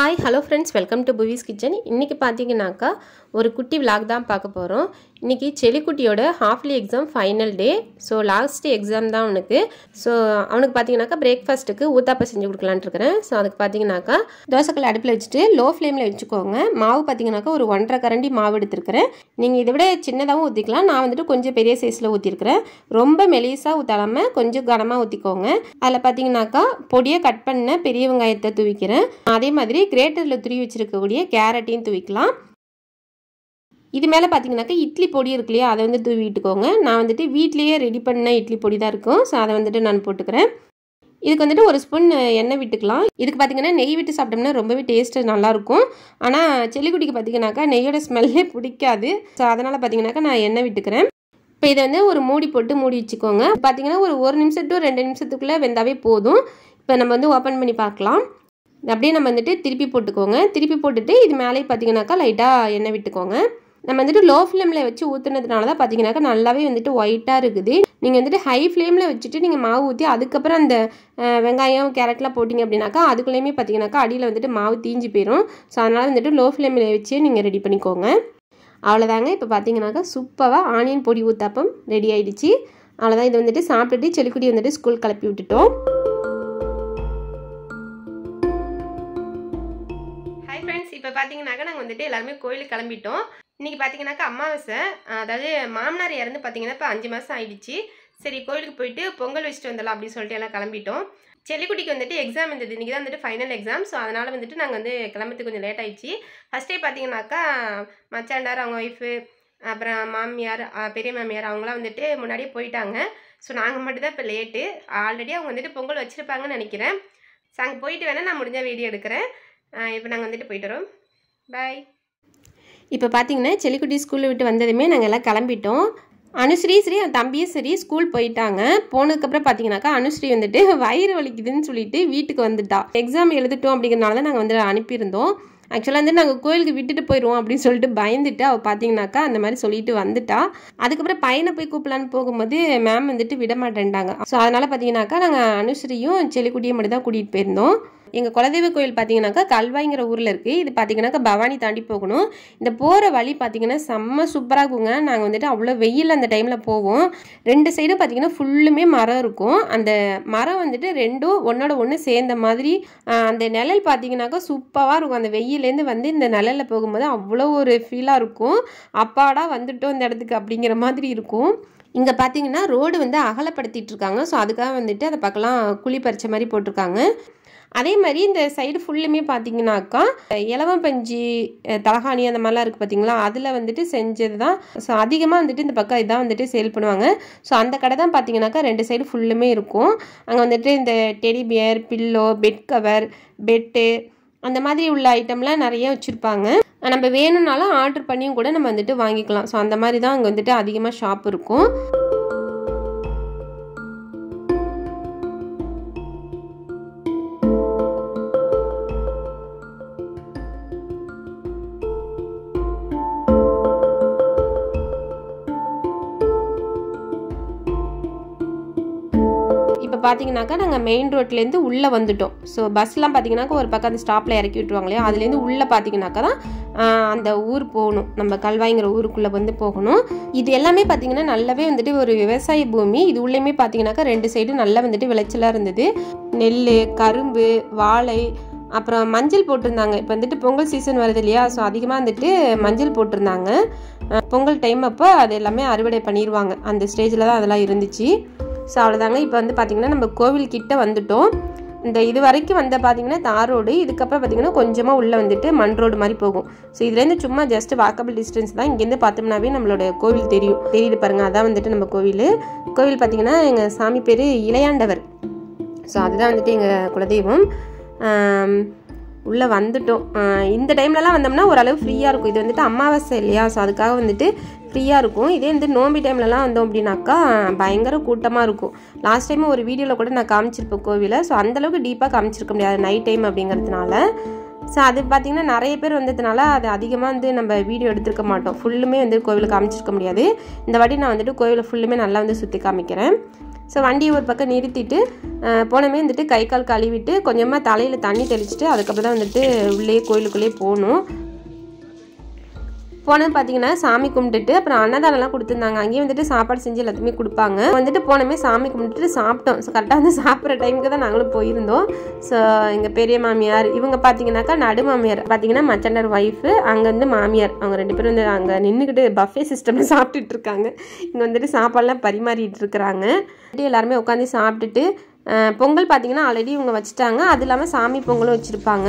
Hi hello friends welcome to புவிஸ் kitchen இன்றைக்கி பார்த்தீங்கன்னாக்கா ஒரு குட்டி விலாக் தான் பார்க்க போகிறோம் இன்றைக்கி செலிக்குட்டியோட ஹாஃப்லி exam final day so last exam தான் அவனுக்கு ஸோ அவனுக்கு பார்த்தீங்கன்னாக்கா பிரேக்ஃபாஸ்ட்டுக்கு ஊத்தாப்பம் செஞ்சு கொடுக்கலான்ட்டு இருக்கிறேன் ஸோ அதுக்கு பார்த்தீங்கன்னாக்கா தோசைக்கல் அடுப்பில் வச்சுட்டு லோ ஃப்ளேமில் வச்சுக்கோங்க மாவு பார்த்தீங்கன்னாக்கா ஒரு ஒன்றரை கரண்டி மாவு எடுத்துருக்கிறேன் நீங்கள் இதை விட சின்னதாகவும் ஊற்றிக்கலாம் நான் வந்துட்டு கொஞ்சம் பெரிய சைஸில் ஊற்றிருக்கிறேன் ரொம்ப மெலிசாக ஊற்றாமல் கொஞ்சம் கனமாக ஊற்றிக்கோங்க அதில் பார்த்தீங்கன்னாக்கா பொடியை கட் பண்ண பெரிய வெங்காயத்தை தூவிக்கிறேன் அதே மாதிரி கிரேட்டரில் துருவி வச்சுருக்கக்கூடிய கேரட்டையும் தூவிக்கலாம் இது மேலே பார்த்தீங்கன்னாக்கா இட்லி பொடி இருக்கு இல்லையா அதை வந்து தூவிட்டுக்கோங்க நான் வந்துட்டு வீட்லேயே ரெடி பண்ண இட்லி பொடி தான் இருக்கும் ஸோ அதை வந்துட்டு நான் போட்டுக்கிறேன் இதுக்கு வந்துட்டு ஒரு ஸ்பூன் எண்ணெய் விட்டுக்கலாம் இதுக்கு பார்த்தீங்கன்னா நெய் விட்டு சாப்பிட்டோம்னா ரொம்பவே டேஸ்ட்டு நல்லாயிருக்கும் ஆனால் செல்லிக்குட்டிக்கு பார்த்தீங்கன்னாக்கா நெய்யோட ஸ்மெல்லே பிடிக்காது ஸோ அதனால் பார்த்தீங்கன்னாக்கா நான் எண்ணெய் விட்டுக்கிறேன் இப்போ இதை வந்து ஒரு மூடி போட்டு மூடி வச்சுக்கோங்க பார்த்தீங்கன்னா ஒரு ஒரு நிமிஷம் டு ரெண்டு நிமிஷத்துக்குள்ளே வெந்தாவே போதும் இப்போ நம்ம வந்து ஓப்பன் பண்ணி பார்க்கலாம் அப்படியே நம்ம வந்துட்டு திருப்பி போட்டுக்கோங்க திருப்பி போட்டுட்டு இது மேலே பார்த்தீங்கன்னாக்கா லைட்டாக எண்ணெய் விட்டுக்கோங்க நம்ம வந்துட்டு லோ ஃப்ளேமில் வச்சு ஊற்றுனதுனால தான் பார்த்தீங்கன்னாக்கா நல்லாவே வந்துட்டு ஒயிட்டாக இருக்குது நீங்கள் வந்துட்டு ஹை ஃப்ளேமில் வச்சுட்டு நீங்கள் மாவு ஊற்றி அதுக்கப்புறம் அந்த வெங்காயம் கேரட்லாம் போட்டிங்க அப்படின்னாக்கா அதுக்குள்ளேயுமே பார்த்தீங்கன்னாக்கா அடியில் வந்துட்டு மாவு தீஞ்சு போயிடும் ஸோ அதனால் வந்துட்டு லோ ஃப்ளேமில் வச்சே நீங்கள் ரெடி பண்ணிக்கோங்க அவ்வளோதாங்க இப்போ பார்த்தீங்கன்னாக்கா சூப்பராக ஆனியன் பொடி ஊத்தாப்பம் ரெடி ஆகிடுச்சு அவ்வளோதான் இது வந்துட்டு சாப்பிட்டுட்டு செலிக்குடி வந்துட்டு ஸ்கூல் கிளப்பி விட்டுட்டோம் ஹாய் ஃப்ரெண்ட்ஸ் இப்போ பார்த்தீங்கன்னாக்கா நாங்கள் வந்துட்டு எல்லாருமே கோயிலுக்கு கிளம்பிட்டோம் இன்றைக்கி பார்த்தீங்கன்னாக்கா அமாவாசை அதாவது மாமனார் இறந்து பார்த்தீங்கன்னா இப்போ அஞ்சு மாதம் ஆயிடுச்சு சரி கோயிலுக்கு போயிட்டு பொங்கல் வச்சுட்டு வந்துடலாம் அப்படின்னு சொல்லிட்டு எல்லாம் கிளம்பிட்டோம் செல்லிக்குட்டிக்கு வந்துட்டு எக்ஸாம் இருந்தது இன்றைக்கி தான் வந்துட்டு ஃபைனல் எக்ஸாம் ஸோ அதனால் வந்துட்டு நாங்கள் வந்து கிளம்புறதுக்கு கொஞ்சம் லேட் ஆயிடுச்சு ஃபஸ்ட்டே பார்த்தீங்கன்னாக்கா மச்சாண்டார் அவங்க ஒய்ஃபு அப்புறம் மாமியார் பெரிய மாமியார் அவங்களாம் வந்துட்டு முன்னாடியே போயிட்டாங்க ஸோ நாங்கள் மட்டும் தான் இப்போ லேட்டு ஆல்ரெடி அவங்க வந்துட்டு பொங்கல் வச்சுருப்பாங்கன்னு நினைக்கிறேன் ஸோ அங்கே போயிட்டு வேணால் நான் முடிஞ்சால் வீடியோ எடுக்கிறேன் இப்போ நாங்கள் வந்துட்டு போயிட்டு வரோம் பாய் இப்போ பார்த்தீங்கன்னா செல்லிக்குட்டி ஸ்கூலில் விட்டு வந்ததுமே நாங்கள் எல்லாம் கிளம்பிட்டோம் அனுஸ்ரீ சரி என் தம்பியும் சரி ஸ்கூல் போயிட்டாங்க போனதுக்கப்புறம் பார்த்தீங்கன்னாக்கா அனுஸ்ரீ வந்துட்டு வயிறு வலிக்குதுன்னு சொல்லிட்டு வீட்டுக்கு வந்துட்டா எக்ஸாம் எழுதிட்டோம் அப்படிங்கிறனால தான் நாங்கள் வந்து அனுப்பியிருந்தோம் ஆக்சுவலாக வந்து நாங்கள் கோயிலுக்கு விட்டுட்டு போயிடுவோம் அப்படின்னு சொல்லிட்டு பயந்துட்டு அவள் பார்த்தீங்கன்னாக்கா அந்த மாதிரி சொல்லிட்டு வந்துட்டா அதுக்கப்புறம் பையனை போய் கூப்பிடலான்னு போகும்போது மேம் வந்துட்டு விட மாட்டேன்ட்டாங்க ஸோ அதனால் பார்த்தீங்கன்னாக்கா நாங்கள் அனுஸ்ரீயும் செல்லிக்குட்டியும் மட்டும் தான் கூட்டிகிட்டு போயிருந்தோம் எங்கள் குலதெய்வ கோயில் பார்த்தீங்கன்னாக்கா கல்வாய்ங்கிற ஊரில் இருக்குது இது பார்த்தீங்கன்னாக்கா பவானி தாண்டி போகணும் இந்த போகிற வழி பார்த்தீங்கன்னா செம்ம சூப்பராக இருக்குங்க நாங்கள் வந்துட்டு அவ்வளோ வெயில் அந்த டைமில் போவோம் ரெண்டு சைடும் பார்த்தீங்கன்னா ஃபுல்லுமே மரம் இருக்கும் அந்த மரம் வந்துட்டு ரெண்டும் ஒன்றோட ஒன்று சேர்ந்த மாதிரி அந்த நிழல் பார்த்தீங்கன்னாக்கா சூப்பராக இருக்கும் அந்த வெயிலேருந்து வந்து இந்த நிழலில் போகும்போது அவ்வளோ ஒரு ஃபீலாக இருக்கும் அப்பாடா வந்துட்டோம் இந்த இடத்துக்கு அப்படிங்கிற மாதிரி இருக்கும் இங்கே பார்த்தீங்கன்னா ரோடு வந்து அகலப்படுத்திட்டு இருக்காங்க ஸோ அதுக்காக வந்துட்டு அதை பார்க்கலாம் குழி பறிச்ச மாதிரி போட்டிருக்காங்க அதே மாதிரி இந்த சைடு ஃபுல்லுமே பார்த்தீங்கன்னாக்கா இலவம் பஞ்சு தலகாணி அந்த மாதிரிலாம் இருக்குது பார்த்தீங்களா அதில் வந்துட்டு செஞ்சது தான் ஸோ அதிகமாக வந்துட்டு இந்த பக்கம் இதான் வந்துட்டு சேல் பண்ணுவாங்க ஸோ அந்த கடை தான் பார்த்தீங்கன்னாக்கா ரெண்டு சைடு ஃபுல்லுமே இருக்கும் அங்கே வந்துட்டு இந்த teddy bear pillow bed cover bed அந்த மாதிரி உள்ள ஐட்டம்லாம் நிறைய வச்சுருப்பாங்க நம்ம வேணும்னாலும் ஆர்டர் பண்ணியும் கூட நம்ம வந்துட்டு வாங்கிக்கலாம் ஸோ அந்த மாதிரி தான் அங்கே வந்துட்டு அதிகமாக ஷாப் இருக்கும் இப்போ பார்த்தீங்கன்னாக்கா நாங்கள் மெயின் ரோட்லேருந்து உள்ளே வந்துட்டோம் ஸோ பஸ்லாம் பார்த்தீங்கன்னாக்கா ஒரு பக்கம் அந்த ஸ்டாப்பில் இறக்கி விட்டுருவாங்க இல்லையா அதுலேருந்து உள்ளே பார்த்தீங்கன்னாக்கா தான் அந்த ஊர் போகணும் நம்ம கல்வாய்ங்கிற ஊருக்குள்ளே வந்து போகணும் இது எல்லாமே பார்த்தீங்கன்னா நல்லாவே வந்துட்டு ஒரு விவசாய பூமி இது உள்ளேயுமே பார்த்தீங்கன்னாக்கா ரெண்டு சைடும் நல்லா வந்துட்டு விளைச்சலாக இருந்தது நெல் கரும்பு வாழை அப்புறம் மஞ்சள் போட்டிருந்தாங்க இப்போ வந்துட்டு பொங்கல் சீசன் வருது இல்லையா ஸோ அதிகமாக வந்துட்டு மஞ்சள் போட்டிருந்தாங்க பொங்கல் டைம் அப்போ அது எல்லாமே அறுவடை பண்ணிடுவாங்க அந்த ஸ்டேஜில் தான் அதெல்லாம் இருந்துச்சு ஸோ அவ்வளோதாங்க இப்போ வந்து பார்த்திங்கன்னா நம்ம கோவில் கிட்ட வந்துட்டோம் இந்த இது வரைக்கும் வந்த பார்த்தீங்கன்னா தார் ரோடு இதுக்கப்புறம் பார்த்தீங்கன்னா கொஞ்சமாக உள்ளே வந்துட்டு மண் ரோடு மாதிரி போகும் ஸோ இதுலேருந்து சும்மா ஜஸ்ட் வாக்கபிள் டிஸ்டன்ஸ் தான் இங்கேருந்து பார்த்தோம்னாவே நம்மளோட கோவில் தெரியும் தெரியுது பாருங்கள் அதான் வந்துட்டு நம்ம கோவில் கோவில் பார்த்திங்கன்னா எங்கள் சாமி பேர் இளையாண்டவர் ஸோ அதுதான் வந்துட்டு எங்கள் குலதெய்வம் உள்ளே வந்துட்டோம் இந்த டைம்லலாம் வந்தோம்னா ஓரளவு ஃப்ரீயாக இருக்கும் இது வந்துட்டு அமாவாசை இல்லையா ஸோ அதுக்காக வந்துட்டு ஃப்ரீயாக இருக்கும் இதே வந்து நோம்பி டைம்லலாம் வந்தோம் அப்படின்னாக்கா பயங்கர கூட்டமாக இருக்கும் லாஸ்ட் டைம் ஒரு வீடியோவில் கூட நான் காமிச்சிருப்பேன் கோவிலை ஸோ அந்தளவுக்கு டீப்பாக காமிச்சிருக்க முடியாது நைட் டைம் அப்படிங்கிறதுனால ஸோ அது பார்த்திங்கன்னா நிறைய பேர் வந்ததுனால அது அதிகமாக வந்து நம்ம வீடியோ எடுத்துருக்க மாட்டோம் ஃபுல்லுமே வந்து கோவிலை காமிச்சிருக்க முடியாது இந்த வாட்டி நான் வந்துட்டு கோவிலை ஃபுல்லுமே நல்லா வந்து சுற்றி காமிக்கிறேன் ஸோ வண்டியை ஒரு பக்கம் நிறுத்திட்டு அஹ், போனமே வந்துட்டு கை கால் கழுவிட்டு கொஞ்சமாக தலையில் தண்ணி தெளிச்சிட்டு அதுக்கப்புறம் தான் வந்துட்டு உள்ளே கோயிலுக்குள்ளேயே போகணும் போனது பார்த்தீங்கன்னா சாமி கும்பிட்டுட்டு அப்புறம் அன்னதானம்லாம் கொடுத்துருந்தாங்க அங்கேயும் வந்துட்டு சாப்பாடு செஞ்சு எல்லாத்துக்குமே கொடுப்பாங்க வந்துட்டு போனமே சாமி கும்பிட்டுட்டு சாப்பிட்டோம் ஸோ கரெக்டாக வந்து சாப்பிட்ற டைமுக்கு தான் நாங்களும் போயிருந்தோம் ஸோ எங்கள் பெரிய மாமியார் இவங்க பார்த்தீங்கன்னாக்கா நடு மாமியார் பார்த்தீங்கன்னா மச்சண்டர் ஒய்ஃபு அங்கேருந்து மாமியார் அவங்க ரெண்டு பேரும் வந்து அங்கே நின்றுக்கிட்டு பஃபே சிஸ்டமில் சாப்பிட்டுட்டு இருக்காங்க இங்கே வந்துட்டு சாப்பாடுலாம் பரிமாறிட்டு இருக்கிறாங்க வந்துட்டு எல்லாருமே உட்காந்து சாப்பிட்டுட்டு அஹ், பொங்கல் பார்த்தீங்கன்னா ஆல்ரெடி இவங்க வச்சுட்டாங்க அது இல்லாமல் சாமி பொங்கலும் வச்சுருப்பாங்க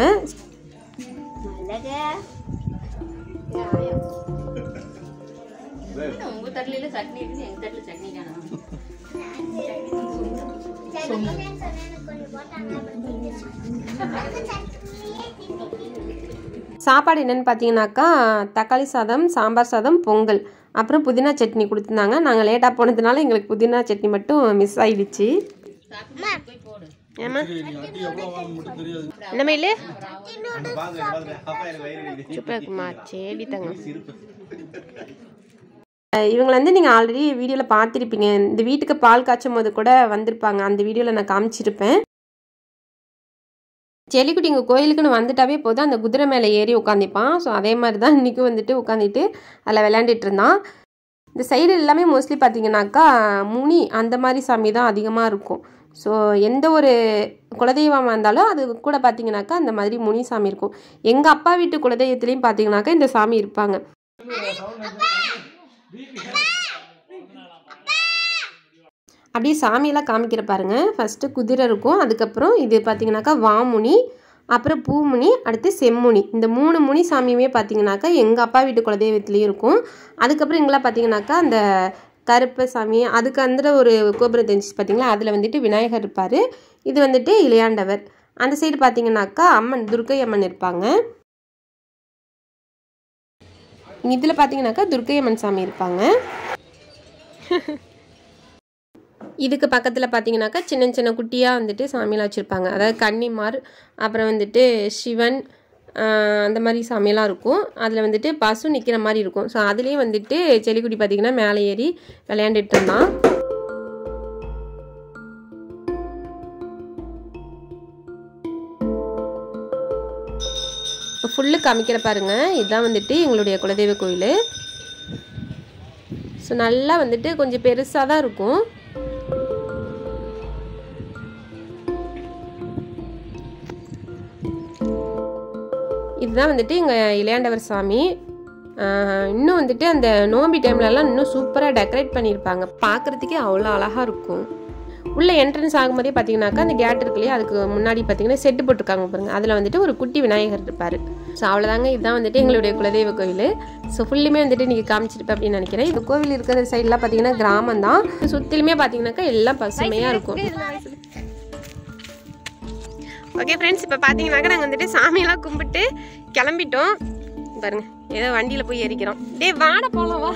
உங்க தட்டுல சட்னி இருக்குது எங்க தட்டுல சட்னி தானா சாப்பாடு என்னென்னு பார்த்தீங்கன்னாக்கா தக்காளி சாதம் சாம்பார் சாதம் பொங்கல் அப்புறம் புதினா சட்னி கொடுத்துருந்தாங்க நாங்கள் லேட்டாக போனதுனால எங்களுக்கு புதினா சட்னி மட்டும் மிஸ் ஆயிடுச்சு போய் போடு ஏமா என்ன மயில் சூப்பராக இருக்குமா சரி தங்க இவங்களை வந்து நீங்கள் ஆல்ரெடி வீடியோவில் பார்த்துருப்பீங்க இந்த வீட்டுக்கு பால் காய்ச்சும் போது கூட வந்திருப்பாங்க அந்த வீடியோவில் நான் காமிச்சிருப்பேன் செலிக்குட்டி இங்கே கோயிலுக்குன்னு வந்துட்டாவே போதும் அந்த குதிரை மேலே ஏறி உட்காந்துப்பான் ஸோ அதே மாதிரி தான் இன்றைக்கும் வந்துட்டு உட்காந்துட்டு அதில் விளையாண்டுட்டு இருந்தான் இந்த சைடு எல்லாமே மோஸ்ட்லி பார்த்தீங்கன்னாக்கா முனி அந்த மாதிரி சாமி தான் அதிகமாக இருக்கும் ஸோ எந்த ஒரு குலதெய்வமாக இருந்தாலும் அது கூட பார்த்தீங்கன்னாக்கா அந்த மாதிரி முனி சாமி இருக்கும் எங்கள் அப்பா வீட்டு குலதெய்வத்துலேயும் பார்த்தீங்கன்னாக்கா இந்த சாமி இருப்பாங்க அப்படியே சாமியெல்லாம் காமிக்கிற பாருங்க ஃபஸ்ட்டு குதிரை இருக்கும் அதுக்கப்புறம் இது பார்த்தீங்கன்னாக்கா வாமுனி அப்புறம் பூமுனி அடுத்து செம்முனி இந்த மூணு முனி சாமியுமே பார்த்தீங்கன்னாக்கா எங்கள் அப்பா வீட்டு குலதெய்வத்துலேயும் இருக்கும் அதுக்கப்புறம் இங்கெல்லாம் பார்த்தீங்கன்னாக்கா அந்த கருப்ப சாமி அதுக்கு அந்த ஒரு கோபுரம் தெரிஞ்சு பார்த்தீங்களா அதில் வந்துட்டு விநாயகர் இருப்பார் இது வந்துட்டு இளையாண்டவர் அந்த சைடு பார்த்தீங்கன்னாக்கா அம்மன் துர்க்கை அம்மன் இருப்பாங்க இதில் பார்த்தீங்கன்னாக்கா துர்க்கை அம்மன் சாமி இருப்பாங்க இதுக்கு பக்கத்தில் பார்த்தீங்கன்னாக்கா சின்ன சின்ன குட்டியாக வந்துட்டு சாமியெல்லாம் வச்சுருப்பாங்க அதாவது கன்னிமார் அப்புறம் வந்துட்டு சிவன் ஆஹ் அந்த மாதிரி சாமியெல்லாம் இருக்கும் அதில் வந்துட்டு பசு நிற்கிற மாதிரி இருக்கும் ஸோ அதுலேயே வந்துட்டு செலிக்குட்டி பார்த்தீங்கன்னா மேலே ஏறி விளையாண்டுட்டு இருந்தான் ஃபுல்லு காமிக்கிற பாருங்க இதுதான் வந்துட்டு எங்களுடைய குலதெய்வ கோயில் ஸோ நல்லா வந்துட்டு கொஞ்சம் பெருசாக தான் இருக்கும் இதுதான் வந்துட்டு எங்கள் இளையாண்டவர் சாமி ஆஹ் இன்னும் வந்துட்டு அந்த நோம்பி டைம்லலாம் இன்னும் சூப்பராக டெக்கரேட் பண்ணியிருப்பாங்க பார்க்குறதுக்கே அவ்வளோ அழகாக இருக்கும் உள்ள என்ட்ரன்ஸ் ஆகும்போதே பார்த்தீங்கன்னாக்கா அந்த கேட் இருக்கு இல்லையா அதுக்கு முன்னாடி பார்த்தீங்கன்னா செட்டு போட்டிருக்காங்க பாருங்க அதில் வந்துட்டு ஒரு குட்டி விநாயகர் இருப்பார் ஸோ அவ்வளோதாங்க இதுதான் வந்துட்டு எங்களுடைய குலதெய்வ கோயில் ஸோ ஃபுல்லுமே வந்துட்டு நீங்கள் காமிச்சிருப்பேன் அப்படின்னு நினைக்கிறேன் இந்த கோவில் இருக்கிற சைட்லாம் பார்த்தீங்கன்னா கிராமம் தான் சுற்றிலுமே பார்த்தீங்கன்னாக்கா எல்லாம் பசுமையாக இருக்கும் ஓகே ஃப்ரெண்ட்ஸ் இப்போ பார்த்தீங்கன்னாக்கா நாங்கள் வந்துட்டு சாமியெல்லாம் கும்பிட்டு கிளம்பிட்டோம் பாருங்க ஏதோ வண்டியில் போய் ஏறிக்கிறோம் டேய் வாட போகலாம் வா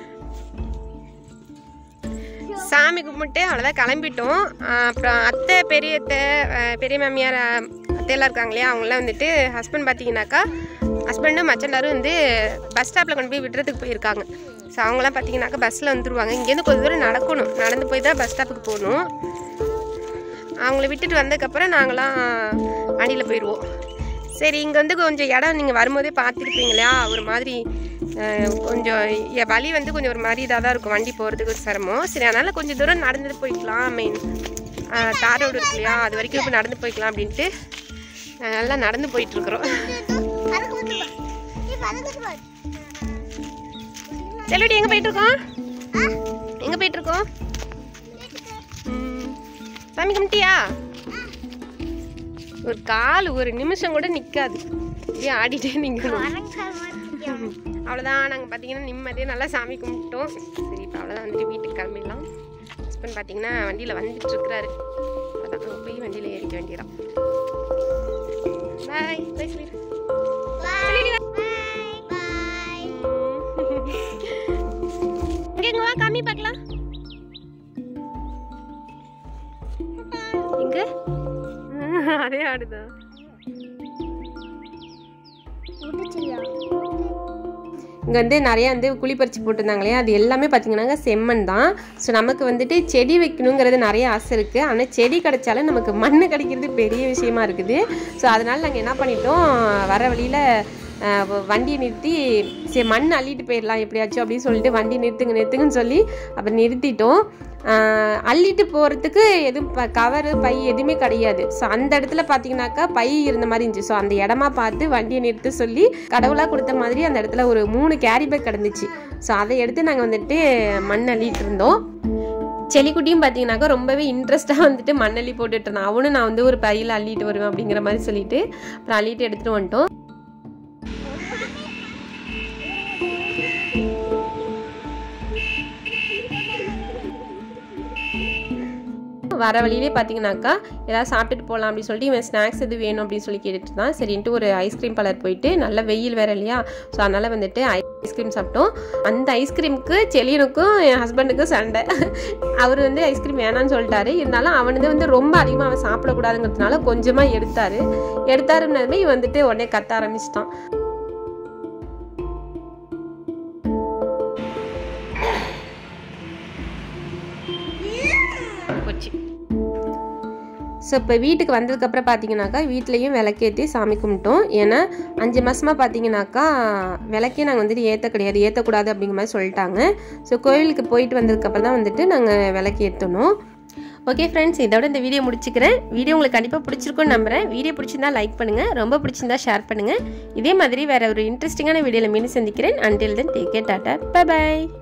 சாமி கும்பிட்டு அவ்வளோதான் கிளம்பிட்டோம் ஆஹ் அப்புறம் அத்தை பெரிய அத்தை ஆஹ் பெரிய மாமியார் ஆஹ் அத்தையெல்லாம் இருக்காங்க இல்லையா அவங்களாம் வந்துட்டு ஹஸ்பண்ட் பார்த்தீங்கன்னாக்கா ஹஸ்பண்டும் மச்சனாரும் வந்து பஸ் ஸ்டாப்பில் கொண்டு போய் விடுறதுக்கு போயிருக்காங்க ஸோ அவங்களாம் பார்த்தீங்கன்னாக்கா பஸ்ஸில் வந்துருவாங்க இங்கேருந்து கொஞ்சம் தூரம் நடக்கணும் நடந்து போய் தான் பஸ் ஸ்டாப்புக்கு போகணும் அவங்கள விட்டுட்டு வந்ததுக்கப்புறம் நாங்களாம் வண்டியில் போயிடுவோம் சரி இங்கே வந்து கொஞ்சம் இடம் நீங்கள் வரும்போதே பார்த்துருப்பீங்க இல்லையா ஒரு மாதிரி அஹ், கொஞ்சம் எ- வழி வந்து கொஞ்சம் ஒரு மாதிரி இதாக தான் இருக்கும் வண்டி போகிறதுக்கு ஒரு சிரமம் சரி அதனால் கொஞ்சம் தூரம் நடந்து போய்க்கலாம் மெயின் தார் ரோடு இருக்கு இல்லையா அது வரைக்கும் இப்போ நடந்து போய்க்கலாம் அப்படின்ட்டு அஹ், நல்லா நடந்து போயிட்டுருக்குறோம் செல்லுடி எங்கே போயிட்டுருக்கோம் எங்கே போயிட்டுருக்கோம் ம். சாமி கும்பிட்டியா ஒரு கால் ஒரு நிமிஷம் கூட நிற்காது அப்படியே ஆடிட்டே நிற்கணும் அவ்வளோதான் நாங்கள் பார்த்தீங்கன்னா நிம்மதியாக நல்லா சாமி கும்பிட்டோம் சரி இப்போ அவ்வளோதான் வந்துட்டு வீட்டுக்கு கிளம்பிடலாம் ஹஸ்பண்ட் பார்த்தீங்கன்னா வண்டியில் வந்துட்டு இருக்கிறாரு அதான் அங்கே போய் வண்டியில் ஏறிக்க வேண்டியதான் பாய் பாய் சொல்லிடு இங்க இங்க வா காமி பார்க்கலாம் எங்க அதே ஆடுதான் இங்கே வந்து நிறையா வந்து குழி பறிச்சு போட்டிருந்தாங்க இல்லையா அது எல்லாமே பார்த்தீங்கன்னா செம்மண் தான் ஸோ நமக்கு வந்துட்டு செடி வைக்கணுங்கிறது நிறைய ஆசை இருக்குது ஆனால் செடி கிடைச்சாலும் நமக்கு மண் கிடைக்கிறது பெரிய விஷயமா இருக்குது ஸோ அதனால் நாங்கள் என்ன பண்ணிட்டோம் வர வழியில் வண்டியை நிறுத்தி சரி மண் அள்ளிட்டு போயிடலாம் எப்படியாச்சும் அப்படின்னு சொல்லிட்டு வண்டி நிறுத்துங்க நிறுத்துங்கன்னு சொல்லி அப்புறம் நிறுத்திட்டோம் ஆஹ் அள்ளிட்டு போகிறதுக்கு எதுவும் ப கவரு பை எதுவுமே கிடையாது ஸோ அந்த இடத்துல பார்த்தீங்கன்னாக்கா பை இருந்த மாதிரி இருந்துச்சு ஸோ அந்த இடமா பார்த்து வண்டியை நிறுத்த சொல்லி கடவுளாக கொடுத்த மாதிரி அந்த இடத்துல ஒரு மூணு கேரி பேக் கிடந்துச்சு ஸோ அதை எடுத்து நாங்கள் வந்துட்டு மண் அள்ளிட்டு இருந்தோம் செலிக்குட்டியும் பார்த்தீங்கன்னாக்கா ரொம்பவே இன்ட்ரெஸ்ட்டாக வந்துட்டு மண்ணள்ளி போட்டுட்டு இருந்தான் அவனும் நான் வந்து ஒரு பையில் அள்ளிட்டு வருவேன் அப்படிங்கிற மாதிரி சொல்லிட்டு அப்புறம் அள்ளிட்டு எடுத்துகிட்டு வந்துட்டோம் வர வழியிலே பார்த்தீங்கன்னாக்கா ஏதாவது சாப்பிட்டுட்டு போகலாம் அப்படின்னு சொல்லிட்டு இவன் ஸ்நாக்ஸ் எது வேணும் அப்படின்னு சொல்லி கேட்டுட்டு இருந்தான் சரின்ட்டு ஒரு ஐஸ்கிரீம் பார்லர் போயிட்டு நல்ல வெயில் வேற இல்லையா ஸோ அதனால் வந்துட்டு ஐஸ்கிரீம் சாப்பிட்டோம் அந்த ஐஸ்கிரீமுக்கு செலியனுக்கும் என் ஹஸ்பண்டுக்கும் சண்டை அவர் வந்து ஐஸ்கிரீம் வேணான்னு சொல்லிட்டாரு இருந்தாலும் அவனது வந்து ரொம்ப அதிகமாக அவன் சாப்பிடக்கூடாதுங்கிறதுனால கொஞ்சமாக எடுத்தாரு எடுத்தாருன்னதுமே இவன் வந்துட்டு உடனே கத்த ஆரம்பிச்சிட்டான் போச்சு ஸோ இப்போ வீட்டுக்கு வந்ததுக்கப்புறம் பார்த்தீங்கன்னாக்கா வீட்லேயும் விளக்கேற்றி சாமி கும்பிட்டோம் ஏன்னா அஞ்சு மாதமாக பார்த்தீங்கன்னாக்கா விளக்கே நாங்கள் வந்துட்டு ஏற்ற கிடையாது ஏற்றக்கூடாது அப்படிங்கிற மாதிரி சொல்லிட்டாங்க ஸோ கோயிலுக்கு போயிட்டு வந்ததுக்கப்புறம் தான் வந்துட்டு நாங்கள் விளக்கு ஏற்றணும் ஓகே ஃப்ரெண்ட்ஸ் இதோட இந்த வீடியோ முடிச்சுக்கிறேன் வீடியோ உங்களுக்கு கண்டிப்பாக பிடிச்சிருக்கும்னு நம்புறேன் வீடியோ பிடிச்சிருந்தா லைக் பண்ணுங்கள் ரொம்ப பிடிச்சிருந்தா ஷேர் பண்ணுங்கள் இதே மாதிரி வேறு ஒரு இன்ட்ரெஸ்டிங்கான வீடியோவில் மீண்டும் சந்திக்கிறேன் அன்டில் தென் டேக் கேர் டாட்டா பை பாய்